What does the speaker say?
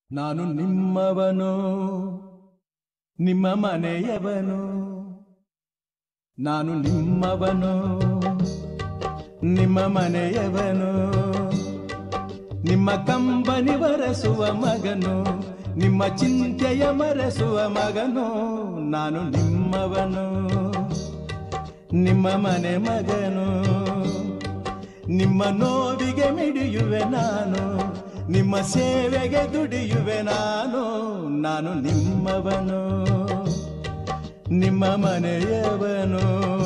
ನಾನು ನಿಮ್ಮವನು ನಿಮ್ಮ ಮನೆಯವನು ನಾನು ನಿಮ್ಮವನು ನಿಮ್ಮ ಮನೆಯವನು ನಿಮ್ಮ ಕಂಬನಿ ಬರೆಸುವ ಮಗನು ನಿಮ್ಮ ಚಿಂತೆಯ ಮರೆಸುವ ಮಗನು ನಾನು ನಿಮ್ಮವನು ನಿಮ್ಮ ಮನೆ ಮಗನು ನಿಮ್ಮ ನೋವಿಗೆ ಮಿಡಿಯುವೆ ನಾನು ನಿಮ್ಮ ಸೇವೆಗೆ ದುಡಿಯುವೆ ನಾನು ನಾನು ನಿಮ್ಮವನು ನಿಮ್ಮ ಮನೆಯವನು